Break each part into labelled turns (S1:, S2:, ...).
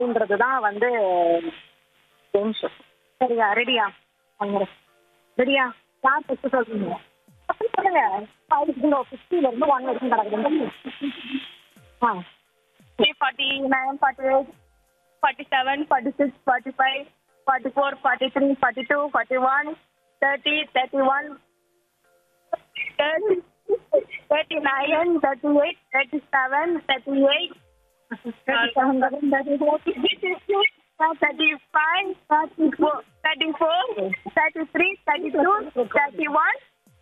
S1: அப்படின்றது தான் வந்து கேம்ஸ் சரியா ரெடியா வாங்க ரெடியா யார் ஃபஸ்ட்டு சொல்றீங்க அப்படி சொல்லுங்க ஃபைவ் ஜீரோ ஃபிஃப்டில இருந்து ஒன் வரைக்கும் கிடக்குது ஆ
S2: forty nine forty eight forty seven forty six forty five forty four forty three forty two forty one thirty thirty one thirty thirty nine thirty eight thirty seven thirty eight thirty five thirty four thirty four thirty three thirty two thirty one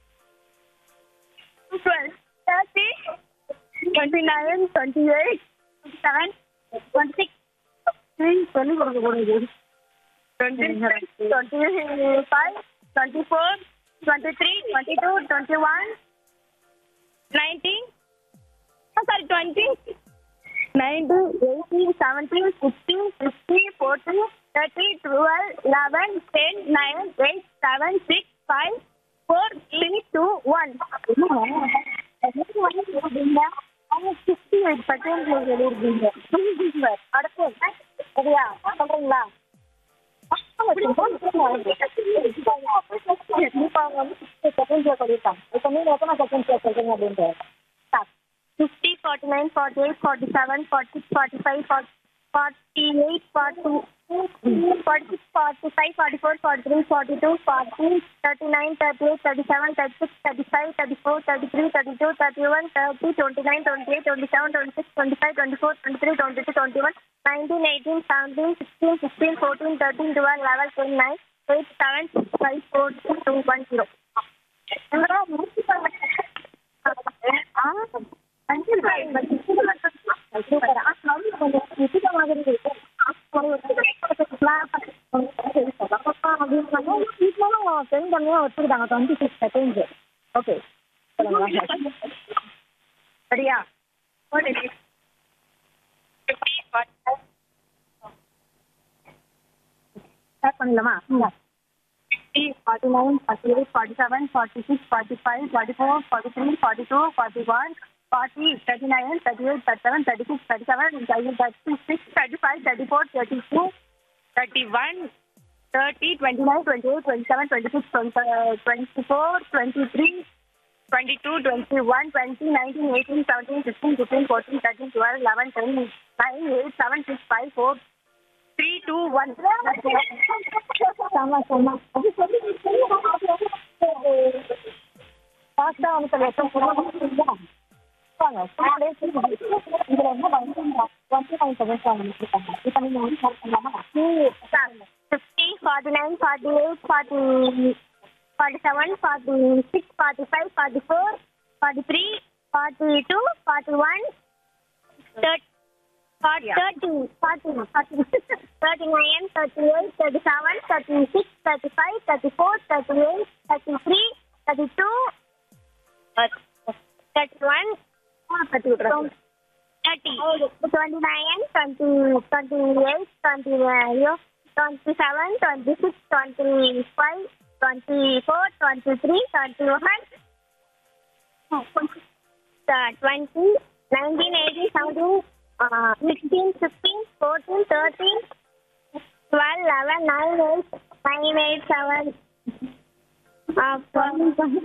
S2: twelve thirty twenty nine twenty eight seven twenty six
S1: சொல்லி கொடுக்க கூடாது
S2: twenty twenty five twenty four twenty three twenty two twenty one nineteen sorry twenty nineteen eighteen seventeen fifteen fifteen fourteen thirty twelve eleven ten nine eight seven six five four three two one
S1: அவங்க sixty eight percent எழுதிருக்கீங்க அடுத்து சரியா சொல்றீங்களா இப்போ அவங்க வந்து sixty செகண்ட்ல சொல்லியிருக்காங்க இப்போ நீங்க எத்தனை செகண்ட்ல சொல்றீங்க அப்படின்ட்டு Start.
S2: Fifty forty nine forty eight forty seven forty six forty five forty eight forty forty six forty five forty four forty three forty two forty thirty nine thirty eight thirty seven thirty six thirty five thirty four thirty three thirty two thirty one thirty twenty nine twenty eight twenty seven twenty six twenty five twenty four twenty three twenty two twenty one nineteen eighteen seventeen sixteen fifteen fourteen thirteen twelve level ten nine eight seven six five four two one zero
S1: okay சரியா start பண்ணிடலாமா
S2: fifty forty nine forty eight forty seven forty six forty five forty four forty three forty two forty one forty thirty nine thirty eight thirty seven thirty six thirty seven thirty six thirty five thirty four thirty two thirty one thirty twenty nine twenty eight twenty seven twenty six twenty four twenty three twenty two twenty one twenty nineteen eighteen seventeen sixteen fifteen fourteen thirteen twelve eleven ten nine eight seven six five four three two one
S1: செம்ம செம்ம அது சொல்லி ஃபாஸ்ட்டாக வந்து சொல்லுங்க வாங்க சும்மாவே இதில் என்ன வந்து டுவெண்ட்டி நைன் செகண்ட்ஸ் அவங்க முடிச்சிருக்காங்க இப்போ நீங்கள் வந்து ஸ்டார்ட் பண்ணலாமா
S2: fifty forty nine forty eight forty forty seven forty six forty five forty four forty three forty two forty one thirty thirty forty forty thirty nine thirty eight thirty seven thirty six thirty five thirty four thirty eight thirty three thirty two thirty one
S1: கட்டி விட்றேன்
S2: thirty, twenty-nine, twenty, twenty-eight, twenty, uh, twenty-seven, twenty-six, twenty-five, twenty-four, twenty-three, twenty-one, uh, twenty, nineteen, eighteen, seventeen, uh, sixteen, fifteen, fourteen, thirteen, twelve, eleven, nine, eight, nine, eight, seven. Uh, twelve,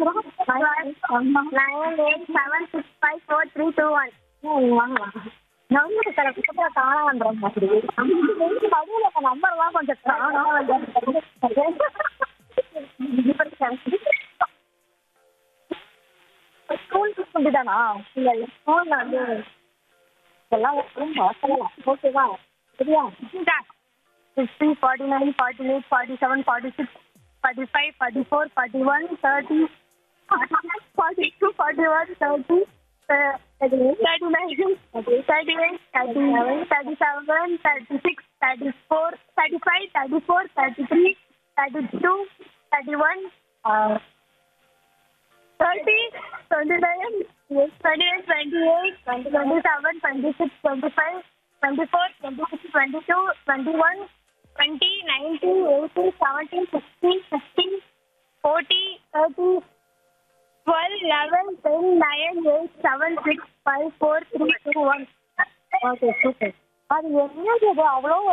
S2: nine, eight, seven, six, five, four, three, two, one.
S1: வாங்க number கரெக்டாக காணான்ற மாதிரி பதில் நம்பர்லாம் கொஞ்சம் school சொல்லி தானா இல்லை இல்லை ஸ்கூலில் வந்து எல்லாம் சொல்லலாம் ஓகேவா சரியா
S2: Fifty, forty-nine, forty-eight, forty-seven, forty-six, forty-five, forty-four, forty-one, thirty, forty-two, forty-one, thirty, uh, thirty-nine, thirty-eight, thirty-nine, thirty-seven, thirty-six, thirty-four, thirty-five, thirty-four, thirty-three, thirty-two, thirty-one, uh, thirty, twenty-nine, twenty-eight, twenty-eight, twenty-seven, twenty-six, twenty-five, twenty-four, twenty-six, twenty-two, twenty-one, twenty, nineteen, eighteen, seventeen, sixteen, fifteen, forty, thirty, twelve, eleven, ten, nine, eight, seven, six, five, four, three, two, one.
S1: Okay super அது என்னது அது அவ்வளோ